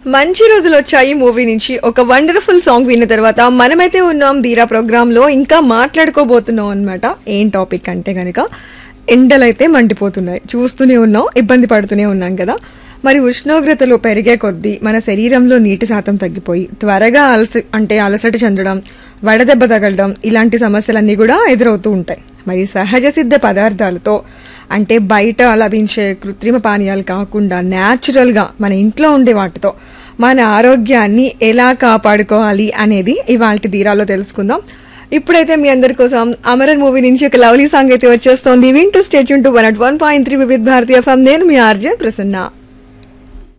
మంచి రోజులు వచ్చాయి మూవీ నుంచి ఒక వండర్ఫుల్ సాంగ్ విన్న తర్వాత మనమైతే ఉన్నాం దీరా ప్రోగ్రామ్ లో ఇంకా మాట్లాడుకోబోతున్నాం అన్నమాట ఏం టాపిక్ అంటే గనక ఎండలైతే మండిపోతున్నాయి చూస్తూనే ఉన్నాం ఇబ్బంది పడుతూనే ఉన్నాం కదా మరి ఉష్ణోగ్రతలు పెరిగే కొద్దీ మన శరీరంలో నీటి శాతం తగ్గిపోయి త్వరగా అలసి అంటే అలసట చెందడం వడదెబ్బ తగలడం ఇలాంటి సమస్యలన్నీ కూడా ఎదురవుతూ ఉంటాయి మరి సహజ సిద్ధ పదార్థాలతో అంటే బయట లభించే కృత్రిమ పానీయాలు కాకుండా న్యాచురల్గా మన ఇంట్లో ఉండే వాటితో మన ఆరోగ్యాన్ని ఎలా కాపాడుకోవాలి అనేది ఇవాళ తీరాలో తెలుసుకుందాం ఇప్పుడైతే మీ అందరి కోసం అమరన్ మూవీ నుంచి ఒక లవ్లీ సాంగ్ అయితే వచ్చేస్తోంది వింటూ stay tuned to one at one point three Vividh Bharati FM నేను మీ ఆర్జే ప్రసన్న